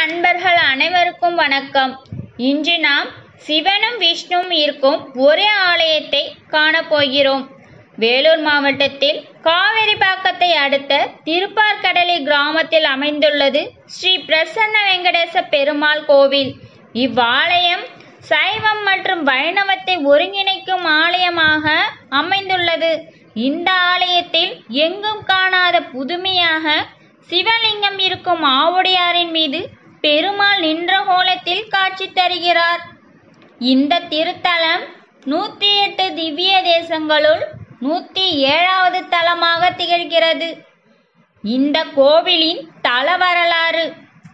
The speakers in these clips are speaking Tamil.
அன்பர்கள் அனைவருக்கும் வணக்கம் இன்று நாம் சிவனும் விஷ்ணுவும் இருக்கும் ஒரே ஆலயத்தை காணப்போகிறோம் வேலூர் மாவட்டத்தில் காவேரிப்பாக்கத்தை அடுத்த திருப்பார்கடலி கிராமத்தில் அமைந்துள்ளது ஸ்ரீ பிரசன்ன வெங்கடேச பெருமாள் கோவில் இவ்வாலயம் சைவம் மற்றும் வைணவத்தை ஒருங்கிணைக்கும் ஆலயமாக அமைந்துள்ளது இந்த ஆலயத்தில் எங்கும் காணாத புதுமையாக சிவலிங்கம் இருக்கும் ஆவுடையாரின் மீது பெருமாள் நின்ற கோலத்தில் காட்சி தருகிறார் இந்த திருத்தலம் நூத்தி எட்டு திவ்ய தேசங்களுள் நூத்தி ஏழாவது தலமாக திகழ்கிறது இந்த கோவிலின் தல வரலாறு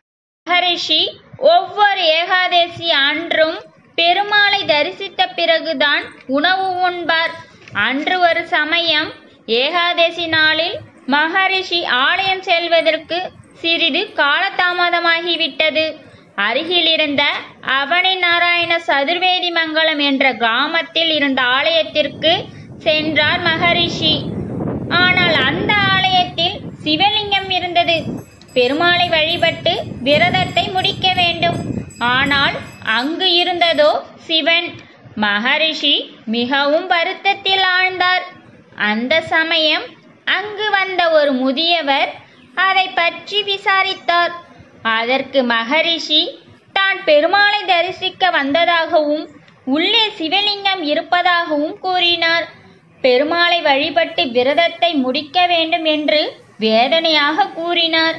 மகரிஷி ஒவ்வொரு ஏகாதசி அன்றும் பெருமாளை தரிசித்த பிறகுதான் உணவு உண்பார் அன்று ஒரு சமயம் ஏகாதசி நாளில் மகரிஷி ஆலயம் செல்வதற்கு சிறிது காலதாமதமாகிவிட்டது அருகிலிருந்த அவனி நாராயண சதுர்வேதி மங்கலம் என்ற கிராமத்தில் இருந்த ஆலயத்திற்கு சென்றார் மகரிஷி ஆனால் அந்த ஆலயத்தில் சிவலிங்கம் இருந்தது பெருமாளை வழிபட்டு விரதத்தை முடிக்க வேண்டும் ஆனால் அங்கு இருந்ததோ சிவன் மகரிஷி மிகவும் வருத்தத்தில் ஆழ்ந்தார் அந்த சமயம் அங்கு வந்த ஒரு முதியவர் அதை பற்றி விசாரித்தார் அதற்கு மகரிஷி தான் பெருமாளை தரிசிக்க வந்ததாகவும் உள்ளே சிவலிங்கம் இருப்பதாகவும் கூறினார் பெருமாளை வழிபட்டு விரதத்தை முடிக்க வேண்டும் என்று வேதனையாக கூறினார்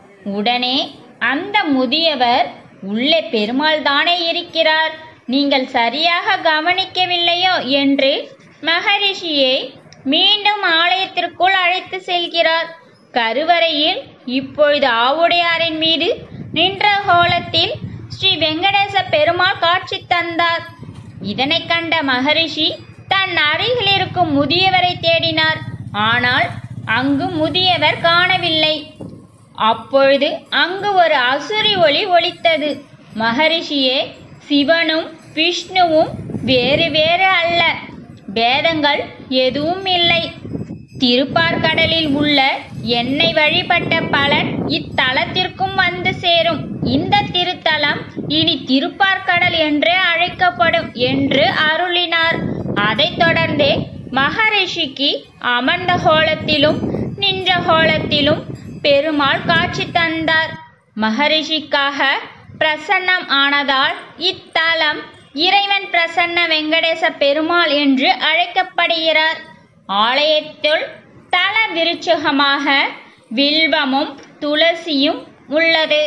உடனே அந்த முதியவர் உள்ளே பெருமாள் தானே இருக்கிறார் நீங்கள் சரியாக கவனிக்கவில்லையோ என்று மகரிஷியை மீண்டும் ஆலயத்திற்குள் அழைத்து செல்கிறார் கருவறையில் இப்பொழுது ஆவுடையாரின் மீது நின்ற கோலத்தில் ஸ்ரீ வெங்கடேச பெருமாள் காட்சி தந்தார் இதனை கண்ட மகரிஷி தன் அருகில் இருக்கும் முதியவரை தேடினார் ஆனால் அங்கு முதியவர் காணவில்லை அப்பொழுது அங்கு ஒரு அசுரி ஒளி ஒலித்தது மகரிஷியே சிவனும் விஷ்ணுவும் வேறு வேறு அல்ல பேதங்கள் எதுவும் இல்லை திருப்பார்கடலில் உள்ள என்னை வழிபட்ட பலன் இத்தலத்திற்கும் வந்து சேரும் இந்த திருத்தலம் இனி திருப்பார்கடல் என்றே அழைக்கப்படும் என்று அருளினார் அதைத் தொடர்ந்தே மகரிஷிக்கு அமர்ந்த கோலத்திலும் நின்ற கோலத்திலும் பெருமாள் காட்சி தந்தார் மகரிஷிக்காக பிரசன்னம் ஆனதால் இத்தலம் இறைவன் பிரசன்ன வெங்கடேச பெருமாள் என்று அழைக்கப்படுகிறார் ஆலயத்துள் தல விருட்சகமாக வில்வமும் துளசியும் உள்ளது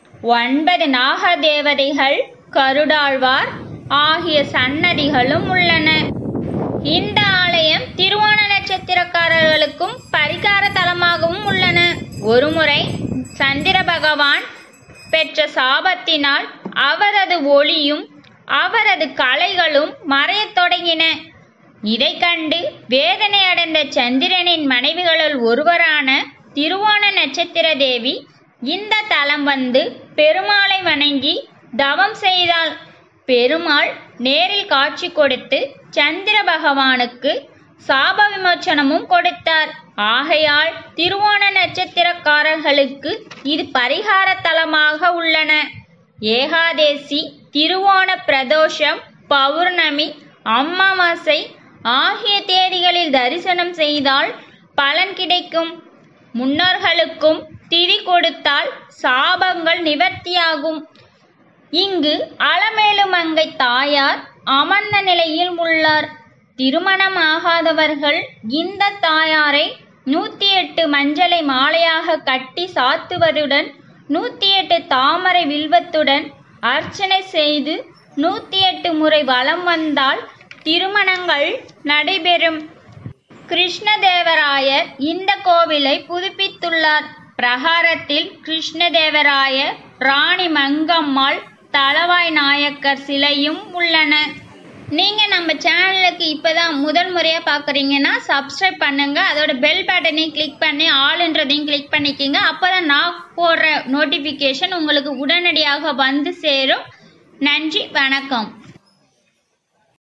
ஒன்பது நாக தேவதைகள் கருடாழ்வார் ஆகிய சன்னதிகளும் உள்ளன இந்த ஆலயம் திருவோண நட்சத்திரக்காரர்களுக்கும் பரிகார தலமாகவும் உள்ளன ஒருமுறை சந்திர பகவான் பெற்ற சாபத்தினால் அவரது ஒளியும் அவரது கலைகளும் மறையத் தொடங்கின இதை கண்டு வேதனை அடைந்த சந்திரனின் மனைவிகளுள் ஒருவரான திருவோண நட்சத்திர தேவி இந்த தலம் வந்து பெருமாளை வணங்கி தவம் செய்தாள் பெருமாள் நேரில் காட்சி கொடுத்து சந்திர பகவானுக்கு சாப விமோச்சனமும் கொடுத்தார் ஆகையால் திருவோண நட்சத்திரக்காரர்களுக்கு இது பரிகார தலமாக உள்ளன ஏகாதேசி திருவோண பிரதோஷம் பௌர்ணமி அமாவாசை ஆகிய தேதிகளில் தரிசனம் செய்தால் பலன் கிடைக்கும் முன்னோர்களுக்கும் திதி கொடுத்தால் சாபங்கள் நிவர்த்தியாகும் இங்கு அலமேலுமங்கை தாயார் அமர்ந்த நிலையில் உள்ளார் திருமணமாகாதவர்கள் இந்த தாயாரை நூத்தி எட்டு மஞ்சளை மாலையாக கட்டி சாத்துவதுடன் நூத்தி எட்டு தாமரை வில்வத்துடன் அர்ச்சனை செய்து நூத்தி எட்டு முறை வலம் வந்தால் திருமணங்கள் நடைபெறும் கிருஷ்ணதேவராயர் இந்த கோவிலை புதுப்பித்துள்ளார் பிரகாரத்தில் கிருஷ்ணதேவராயர் ராணி மங்கம்மாள் தளவாய் நாயக்கர் சிலையும் உள்ளன நீங்க நம்ம சேனலுக்கு இப்பதான் முதல் முறையா பாக்குறீங்கன்னா சப்ஸ்கிரைப் பண்ணுங்க அதோட பெல் பட்டனையும் கிளிக் பண்ணி ஆல்ன்றதையும் கிளிக் பண்ணிக்கோங்க அப்பதான் நான் போடுற நோட்டிபிகேஷன் உங்களுக்கு உடனடியாக வந்து சேரும் நன்றி வணக்கம்